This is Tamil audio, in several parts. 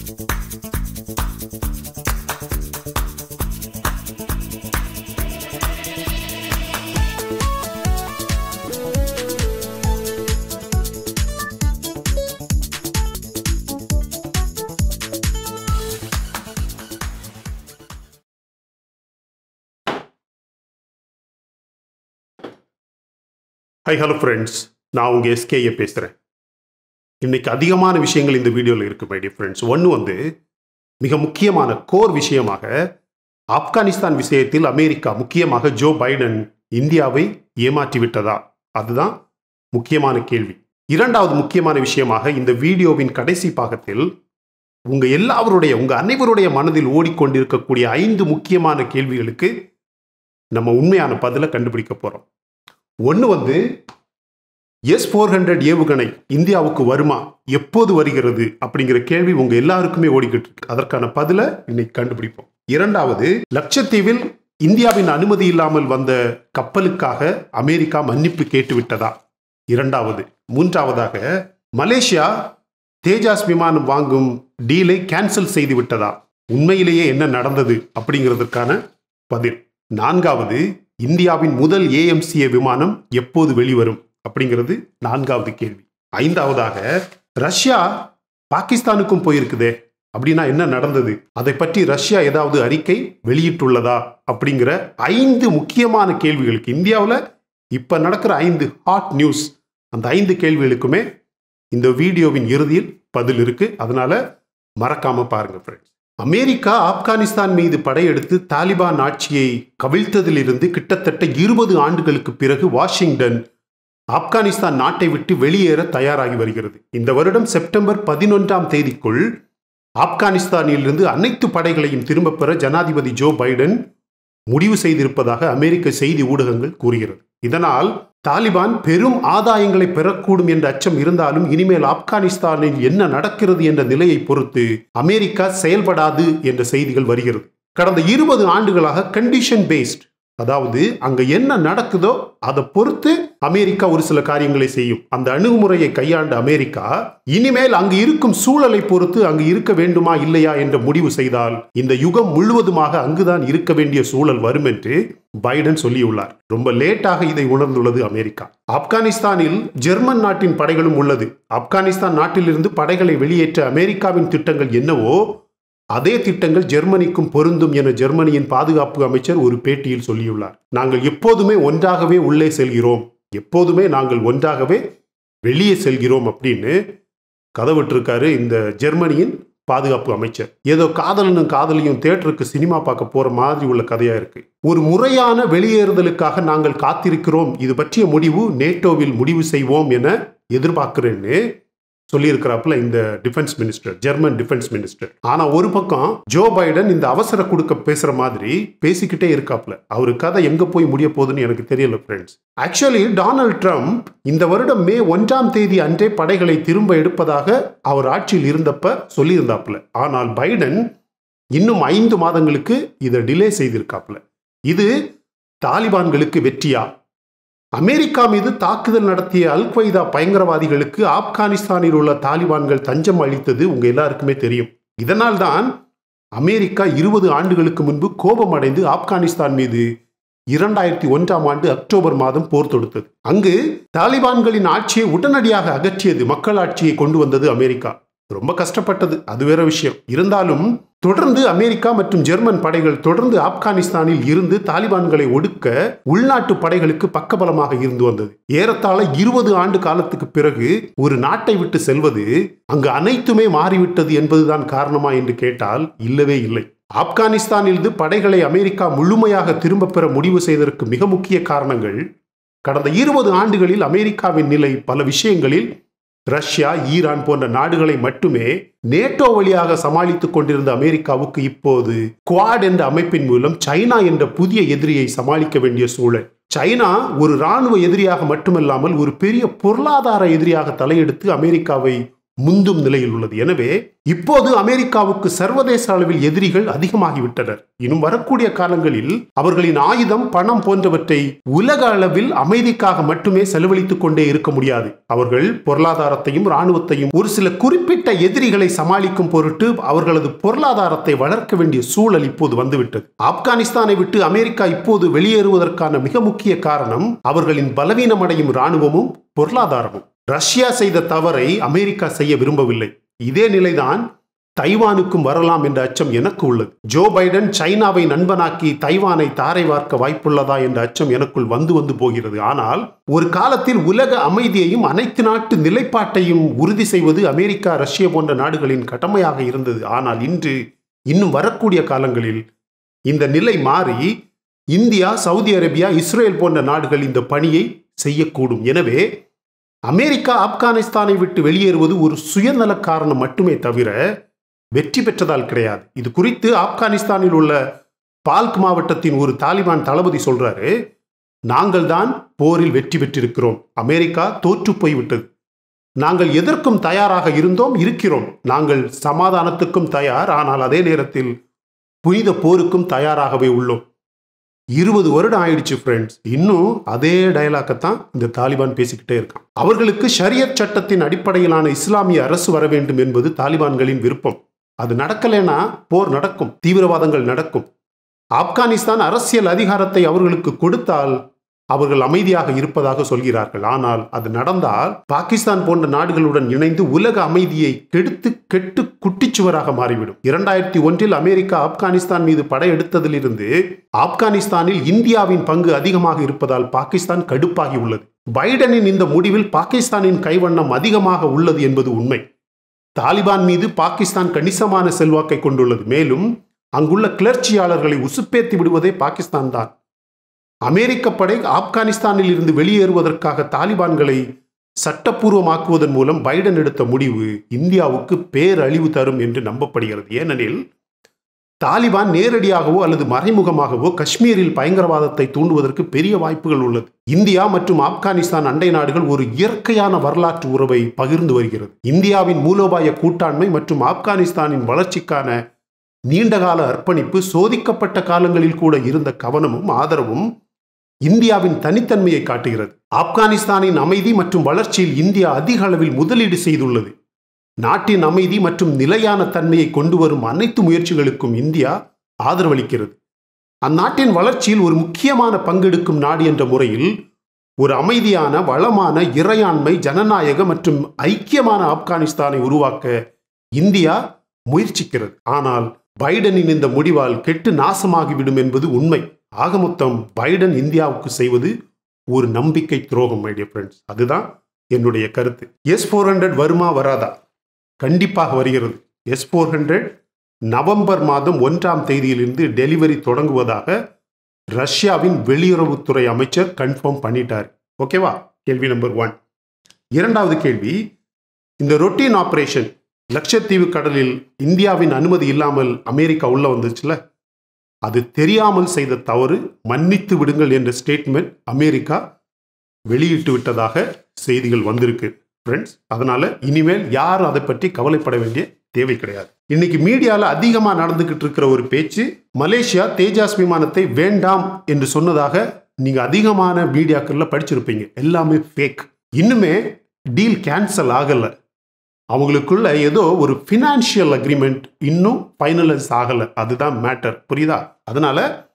ஹை ஹலோ ஃப்ரெண்ட்ஸ் நான் உங்கள் எஸ்கேஏ பேசுகிறேன் இன்னைக்கு அதிகமான விஷயங்கள் இந்த வீடியோவில் இருக்கு மை டியர் ஃப்ரெண்ட்ஸ் ஒன்று வந்து மிக முக்கியமான கோர் விஷயமாக ஆப்கானிஸ்தான் விஷயத்தில் அமெரிக்கா முக்கியமாக ஜோ பைடன் இந்தியாவை ஏமாற்றி விட்டதா அதுதான் முக்கியமான கேள்வி இரண்டாவது முக்கியமான விஷயமாக இந்த வீடியோவின் கடைசி பாகத்தில் உங்க எல்லாருடைய உங்க அனைவருடைய மனதில் ஓடிக்கொண்டிருக்கக்கூடிய ஐந்து முக்கியமான கேள்விகளுக்கு நம்ம உண்மையான பதிலை கண்டுபிடிக்க போறோம் ஒன்று வந்து எஸ் ஃபோர் ஹண்ட்ரட் ஏவுகணை இந்தியாவுக்கு வருமா எப்போது வருகிறது அப்படிங்கிற கேள்வி உங்க எல்லாருக்குமே ஓடிக்கிட்டு இருக்கு அதற்கான பதிலை இன்னைக்கு கண்டுபிடிப்போம் இரண்டாவது லட்சத்தீவில் இந்தியாவின் அனுமதி இல்லாமல் வந்த கப்பலுக்காக அமெரிக்கா மன்னிப்பு கேட்டு விட்டதா இரண்டாவது மூன்றாவதாக மலேசியா தேஜாஸ் விமானம் வாங்கும் டீலை கேன்சல் செய்து விட்டதா உண்மையிலேயே என்ன நடந்தது அப்படிங்கிறதுக்கான பதில் நான்காவது இந்தியாவின் முதல் ஏஎம்சிஏ விமானம் எப்போது வெளிவரும் அப்படிங்கிறது நான்காவது கேள்வி ஐந்தாவதாக ரஷ்யா பாகிஸ்தானுக்கும் போயிருக்குதே அப்படின்னா என்ன நடந்தது அதை பற்றி ரஷ்யா ஏதாவது அறிக்கை வெளியிட்டுள்ளதா அப்படிங்கிற ஐந்து முக்கியமான கேள்விகளுக்கு இந்தியாவில் இப்போ நடக்கிற ஐந்து ஹாட் நியூஸ் அந்த ஐந்து கேள்விகளுக்குமே இந்த வீடியோவின் இறுதியில் பதில் இருக்கு அதனால மறக்காம பாருங்க ஃப்ரெண்ட்ஸ் அமெரிக்கா ஆப்கானிஸ்தான் மீது படையெடுத்து தாலிபான் ஆட்சியை கவிழ்த்ததிலிருந்து கிட்டத்தட்ட இருபது ஆண்டுகளுக்கு பிறகு வாஷிங்டன் ஆப்கானிஸ்தான் நாட்டை விட்டு வெளியேற தயாராகி வருகிறது இந்த வருடம் செப்டம்பர் பதினொன்றாம் தேதிக்குள் ஆப்கானிஸ்தானிலிருந்து அனைத்து படைகளையும் திரும்பப் பெற ஜனாதிபதி ஜோ பைடன் முடிவு செய்திருப்பதாக அமெரிக்க செய்தி ஊடகங்கள் கூறுகிறது இதனால் தாலிபான் பெரும் ஆதாயங்களை பெறக்கூடும் என்ற அச்சம் இருந்தாலும் இனிமேல் ஆப்கானிஸ்தானில் என்ன நடக்கிறது என்ற நிலையை பொறுத்து அமெரிக்கா செயல்படாது என்ற செய்திகள் வருகிறது கடந்த இருபது ஆண்டுகளாக கண்டிஷன் பேஸ்ட் அதாவது அங்க என்ன நடக்குதோ அதை பொறுத்து அமெரிக்கா ஒரு சில காரியங்களை செய்யும் அந்த அணுகுமுறையை கையாண்ட அமெரிக்கா இனிமேல் அங்கு இருக்கும் சூழலை பொறுத்து அங்கு இருக்க வேண்டுமா இல்லையா என்ற முடிவு செய்தால் இந்த யுகம் முழுவதுமாக அங்குதான் இருக்க வேண்டிய சூழல் வரும் என்று பைடன் சொல்லியுள்ளார் ரொம்ப லேட்டாக இதை உணர்ந்துள்ளது அமெரிக்கா ஆப்கானிஸ்தானில் ஜெர்மன் நாட்டின் படைகளும் உள்ளது ஆப்கானிஸ்தான் நாட்டிலிருந்து படைகளை வெளியேற்ற அமெரிக்காவின் திட்டங்கள் என்னவோ அதே திட்டங்கள் ஜெர்மனிக்கும் பொருந்தும் என ஜெர்மனியின் பாதுகாப்பு அமைச்சர் ஒரு பேட்டியில் சொல்லியுள்ளார் நாங்கள் எப்போதுமே ஒன்றாகவே உள்ளே செல்கிறோம் எப்போதுமே நாங்கள் ஒன்றாகவே வெளியே செல்கிறோம் அப்படின்னு கதவிட்டிருக்காரு இந்த ஜெர்மனியின் பாதுகாப்பு அமைச்சர் ஏதோ காதலனும் காதலியும் தேட்டருக்கு சினிமா பார்க்க போற மாதிரி உள்ள கதையா இருக்கு ஒரு முறையான வெளியேறுதலுக்காக நாங்கள் காத்திருக்கிறோம் இது பற்றிய முடிவு நேட்டோவில் முடிவு செய்வோம் என எதிர்பார்க்கிறேன்னு சொல்லியிருக்கிறாப்புல இந்த defence minister German defence minister ஆனா ஒரு பக்கம் ஜோ பைடன் இந்த அவசர கொடுக்க பேசுற மாதிரி பேசிக்கிட்டே இருக்காப்ல அவரு கதை எங்க போய் முடிய போகுதுன்னு எனக்கு தெரியல ஃப்ரெண்ட்ஸ் ஆக்சுவலி டொனால்ட் ட்ரம்ப் இந்த வருடம் மே ஒன்றாம் தேதி அன்றே படைகளை திரும்ப எடுப்பதாக அவர் ஆட்சியில் இருந்தப்ப சொல்லியிருந்தாப்புல ஆனால் பைடன் இன்னும் ஐந்து மாதங்களுக்கு இதை டிலே செய்திருக்காப்புல இது தாலிபான்களுக்கு வெற்றியா அமெரிக்கா மீது தாக்குதல் நடத்திய அல் கொய்தா பயங்கரவாதிகளுக்கு ஆப்கானிஸ்தானில் உள்ள தாலிபான்கள் தஞ்சம் அளித்தது உங்க எல்லாருக்குமே தெரியும் இதனால்தான் அமெரிக்கா இருபது ஆண்டுகளுக்கு முன்பு கோபம் அடைந்து ஆப்கானிஸ்தான் மீது இரண்டாயிரத்தி ஒன்றாம் ஆண்டு அக்டோபர் மாதம் போர் தொடுத்தது அங்கு தாலிபான்களின் ஆட்சியை உடனடியாக அகற்றியது மக்கள் ஆட்சியை கொண்டு வந்தது அமெரிக்கா ரொம்ப கஷ்டப்பட்டது அது வேற விஷயம் இருந்தாலும் தொடர்ந்து அமெரிக்கா மற்றும் ஜெர்மன் படைகள் தொடர்ந்து ஆப்கானிஸ்தானில் இருந்து தாலிபான்களை ஒடுக்க உள்நாட்டு படைகளுக்கு பக்கபலமாக இருந்து வந்தது ஏறத்தாழ இருபது ஆண்டு காலத்துக்கு பிறகு ஒரு நாட்டை விட்டு செல்வது அங்கு அனைத்துமே மாறிவிட்டது என்பதுதான் காரணமா என்று கேட்டால் இல்லவே இல்லை ஆப்கானிஸ்தானிலிருந்து படைகளை அமெரிக்கா முழுமையாக திரும்ப பெற முடிவு செய்ததற்கு மிக முக்கிய காரணங்கள் கடந்த இருபது ஆண்டுகளில் அமெரிக்காவின் நிலை பல விஷயங்களில் ரஷ்யா ஈரான் போன்ற நாடுகளை மட்டுமே நேட்டோ வழியாக சமாளித்துக் கொண்டிருந்த அமெரிக்காவுக்கு இப்போது குவாட் என்ற அமைப்பின் மூலம் சைனா என்ற புதிய எதிரியை சமாளிக்க வேண்டிய சூழல் சைனா ஒரு இராணுவ எதிரியாக மட்டுமல்லாமல் ஒரு பெரிய பொருளாதார எதிரியாக தலையெடுத்து அமெரிக்காவை முந்தும் நிலையில் உள்ளது எனவே இப்போது அமெரிக்காவுக்கு சர்வதேச அளவில் எதிரிகள் அதிகமாகிவிட்டனர் இன்னும் வரக்கூடிய காலங்களில் அவர்களின் ஆயுதம் பணம் போன்றவற்றை உலக அளவில் அமைதிக்காக மட்டுமே செலவழித்துக் கொண்டே இருக்க முடியாது அவர்கள் பொருளாதாரத்தையும் இராணுவத்தையும் ஒரு சில குறிப்பிட்ட எதிரிகளை சமாளிக்கும் பொருட்டு அவர்களது பொருளாதாரத்தை வளர்க்க வேண்டிய சூழல் இப்போது வந்துவிட்டது ஆப்கானிஸ்தானை விட்டு அமெரிக்கா இப்போது வெளியேறுவதற்கான மிக முக்கிய காரணம் அவர்களின் பலவீனமடையும் இராணுவமும் பொருளாதாரமும் ரஷ்யா செய்த தவறை அமெரிக்கா செய்ய விரும்பவில்லை இதே நிலைதான் தைவானுக்கும் வரலாம் என்ற அச்சம் எனக்கு உள்ளது ஜோ பைடன் சைனாவை நண்பனாக்கி தைவானை தாரை வார்க்க வாய்ப்புள்ளதா என்ற அச்சம் எனக்குள் வந்து வந்து போகிறது ஆனால் ஒரு காலத்தில் உலக அமைதியையும் அனைத்து நாட்டு நிலைப்பாட்டையும் உறுதி செய்வது அமெரிக்கா ரஷ்யா போன்ற நாடுகளின் கடமையாக இருந்தது ஆனால் இன்று இன்னும் வரக்கூடிய காலங்களில் இந்த நிலை மாறி இந்தியா சவுதி அரேபியா இஸ்ரேல் போன்ற நாடுகள் இந்த பணியை செய்யக்கூடும் எனவே அமெரிக்கா ஆப்கானிஸ்தானை விட்டு வெளியேறுவது ஒரு சுயநல காரணம் மட்டுமே தவிர வெற்றி பெற்றதால் கிடையாது இது குறித்து ஆப்கானிஸ்தானில் உள்ள பால்க் மாவட்டத்தின் ஒரு தாலிபான் தளபதி சொல்றாரு நாங்கள் தான் போரில் வெற்றி பெற்றிருக்கிறோம் அமெரிக்கா தோற்று போய்விட்டது நாங்கள் எதற்கும் தயாராக இருந்தோம் இருக்கிறோம் நாங்கள் சமாதானத்துக்கும் தயார் ஆனால் அதே நேரத்தில் புனித போருக்கும் தயாராகவே உள்ளோம் இருபது வருடம் ஆயிடுச்சு ஃப்ரெண்ட்ஸ் இன்னும் அதே டயலாக்கத்தான் இந்த தாலிபான் பேசிக்கிட்டே இருக்கான் அவர்களுக்கு ஷரியத் சட்டத்தின் அடிப்படையிலான இஸ்லாமிய அரசு வர வேண்டும் என்பது தாலிபான்களின் விருப்பம் அது நடக்கலைன்னா போர் நடக்கும் தீவிரவாதங்கள் நடக்கும் ஆப்கானிஸ்தான் அரசியல் அதிகாரத்தை அவர்களுக்கு கொடுத்தால் அவர்கள் அமைதியாக இருப்பதாக சொல்கிறார்கள் ஆனால் அது நடந்தால் பாகிஸ்தான் போன்ற நாடுகளுடன் இணைந்து உலக அமைதியை கெடுத்து கெட்டு குட்டிச்சுவராக மாறிவிடும் இரண்டாயிரத்தி ஒன்றில் அமெரிக்கா ஆப்கானிஸ்தான் மீது படையெடுத்ததிலிருந்து ஆப்கானிஸ்தானில் இந்தியாவின் பங்கு அதிகமாக இருப்பதால் பாகிஸ்தான் கடுப்பாகி உள்ளது பைடனின் இந்த முடிவில் பாகிஸ்தானின் கைவண்ணம் அதிகமாக உள்ளது என்பது உண்மை தாலிபான் மீது பாகிஸ்தான் கணிசமான செல்வாக்கை கொண்டுள்ளது மேலும் அங்குள்ள கிளர்ச்சியாளர்களை உசுப்பேத்தி விடுவதே பாகிஸ்தான் தான் அமெரிக்க படை ஆப்கானிஸ்தானில் இருந்து வெளியேறுவதற்காக தாலிபான்களை சட்டப்பூர்வமாக்குவதன் மூலம் பைடன் எடுத்த முடிவு இந்தியாவுக்கு பேரழிவு தரும் என்று நம்பப்படுகிறது ஏனெனில் தாலிபான் நேரடியாகவோ அல்லது மறைமுகமாகவோ காஷ்மீரில் பயங்கரவாதத்தை தூண்டுவதற்கு பெரிய வாய்ப்புகள் உள்ளது இந்தியா மற்றும் ஆப்கானிஸ்தான் அண்டை நாடுகள் ஒரு இயற்கையான வரலாற்று உறவை பகிர்ந்து வருகிறது இந்தியாவின் மூலோபாய கூட்டாண்மை மற்றும் ஆப்கானிஸ்தானின் வளர்ச்சிக்கான நீண்டகால அர்ப்பணிப்பு சோதிக்கப்பட்ட காலங்களில் கூட இருந்த கவனமும் ஆதரவும் இந்தியாவின் தனித்தன்மையை காட்டுகிறது ஆப்கானிஸ்தானின் அமைதி மற்றும் வளர்ச்சியில் இந்தியா அதிக அளவில் முதலீடு செய்துள்ளது நாட்டின் அமைதி மற்றும் நிலையான தன்மையை கொண்டு வரும் அனைத்து முயற்சிகளுக்கும் இந்தியா ஆதரவளிக்கிறது அந்நாட்டின் வளர்ச்சியில் ஒரு முக்கியமான பங்கெடுக்கும் நாடு என்ற முறையில் ஒரு அமைதியான வளமான இறையாண்மை ஜனநாயக மற்றும் ஐக்கியமான ஆப்கானிஸ்தானை உருவாக்க இந்தியா முயற்சிக்கிறது ஆனால் பைடனின் இந்த முடிவால் கெட்டு நாசமாகிவிடும் என்பது உண்மை ஆக மொத்தம் பைடன் இந்தியாவுக்கு செய்வது ஒரு நம்பிக்கை துரோகம் மைடிய ஃப்ரெண்ட்ஸ் அதுதான் என்னுடைய கருத்து எஸ் ஃபோர் ஹண்ட்ரட் வருமா வராதா கண்டிப்பாக வருகிறது எஸ் ஃபோர் ஹண்ட்ரட் நவம்பர் மாதம் ஒன்றாம் தேதியிலிருந்து டெலிவரி தொடங்குவதாக ரஷ்யாவின் வெளியுறவுத்துறை அமைச்சர் கன்ஃபார்ம் பண்ணிட்டார் ஓகேவா கேள்வி நம்பர் ஒன் இரண்டாவது கேள்வி இந்த ரொட்டீன் ஆபரேஷன் லட்சத்தீவு கடலில் இந்தியாவின் அனுமதி இல்லாமல் அமெரிக்கா உள்ள வந்துச்சுல அது தெரியாமல் செய்த தவறு மன்னித்து விடுங்கள் என்ற ஸ்டேட்மெண்ட் அமெரிக்கா வெளியிட்டு விட்டதாக செய்திகள் வந்திருக்கு ஃப்ரெண்ட்ஸ் அதனால இனிமேல் யாரும் அதை பற்றி கவலைப்பட வேண்டிய தேவை கிடையாது இன்னைக்கு மீடியால அதிகமா நடந்துகிட்டு இருக்கிற ஒரு பேச்சு மலேசியா தேஜாஸ் விமானத்தை வேண்டாம் என்று சொன்னதாக நீங்க அதிகமான மீடியாக்கள்ல படிச்சிருப்பீங்க எல்லாமே ஃபேக் இன்னுமே டீல் கேன்சல் ஆகல அவங்களுக்குள்ள ஏதோ ஒரு ஃபினான்ஷியல் அக்ரிமெண்ட் இன்னும் ஃபைனலைஸ் ஆகலை அதுதான் மேட்டர் புரியுதா அதனால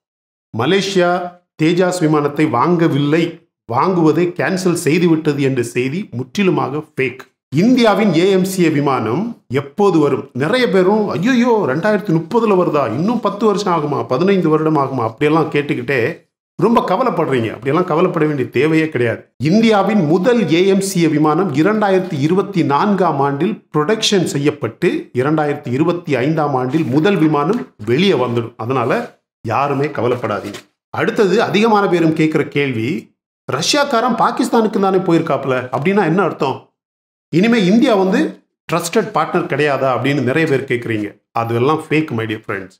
மலேசியா தேஜாஸ் விமானத்தை வாங்கவில்லை வாங்குவதை கேன்சல் செய்துவிட்டது என்ற செய்தி முற்றிலுமாக ஃபேக் இந்தியாவின் ஏஎம்சிஏ விமானம் எப்போது வரும் நிறைய பேரும் ஐயோ ரெண்டாயிரத்தி முப்பதுல வருதா இன்னும் பத்து வருஷம் ஆகுமா பதினைந்து வருடம் ஆகுமா அப்படியெல்லாம் கேட்டுக்கிட்டே ரொம்ப கவலைப்படுறீங்க அப்படியெல்லாம் கவலைப்பட வேண்டிய தேவையே கிடையாது இந்தியாவின் முதல் ஏஎம்சிஏ விமானம் இரண்டாயிரத்தி இருபத்தி நான்காம் ஆண்டில் ப்ரொடக்ஷன் செய்யப்பட்டு இரண்டாயிரத்தி இருபத்தி ஐந்தாம் ஆண்டில் முதல் விமானம் வெளியே வந்துடும் அதனால யாருமே கவலைப்படாதீங்க அடுத்தது அதிகமான பேரும் கேட்குற கேள்வி ரஷ்யாக்காரன் பாகிஸ்தானுக்கு தானே போயிருக்காப்ல அப்படின்னா என்ன அர்த்தம் இனிமே இந்தியா வந்து ட்ரஸ்டட் பார்ட்னர் கிடையாதா அப்படின்னு நிறைய பேர் கேட்குறீங்க அதெல்லாம் ஃபேக் மை டியர் ஃப்ரெண்ட்ஸ்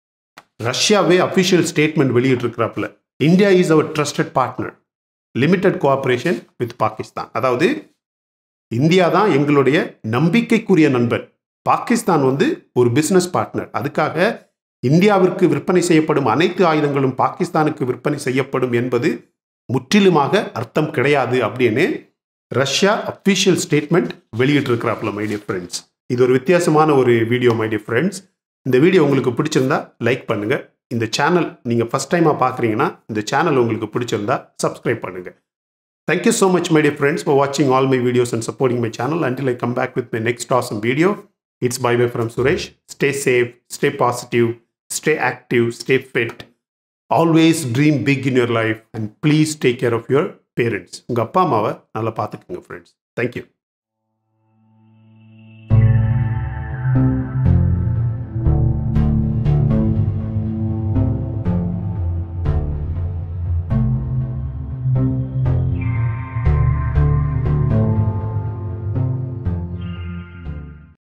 ரஷ்யாவே அஃபிஷியல் ஸ்டேட்மெண்ட் வெளியிட்டிருக்கிறாப்புல India is our trusted partner limited cooperation with Pakistan அதாவது இந்தியா தான் எங்களுடைய நம்பிக்கைக்குரிய நண்பன் பாகிஸ்தான் வந்து ஒரு பிசினஸ் பார்ட்னர் அதுக்காக இந்தியாவிற்கு விற்பனை செய்யப்படும் அனைத்து ஆயுதங்களும் பாகிஸ்தானுக்கு விற்பனை செய்யப்படும் என்பது முற்றிலுமாக அர்த்தம் கிடையாது அப்படின்னு ரஷ்யா அஃபிஷியல் ஸ்டேட்மெண்ட் வெளியிட்டிருக்கிறாப்ல மை டியர் ஃப்ரெண்ட்ஸ் இது ஒரு வித்தியாசமான ஒரு வீடியோ மை டியர் ஃப்ரெண்ட்ஸ் இந்த வீடியோ உங்களுக்கு பிடிச்சிருந்தா லைக் பண்ணுங்க இந்த சேனல் நீங்கள் ஃபஸ்ட் டைமாக பார்க்குறீங்கன்னா இந்த சேனல் உங்களுக்கு பிடிச்சிருந்தா சப்ஸ்கிரைப் பண்ணுங்க Thank you so much, my dear friends, for watching all my videos and supporting my channel. Until I come back with my next awesome video, it's bye bye from Suresh. Stay safe, stay positive, stay active, stay fit. Always dream big in your life and please take care of your parents. உங்கள் அப்பா அம்மாவை நல்லா பார்த்துக்குங்க ஃப்ரெண்ட்ஸ் தேங்க்யூ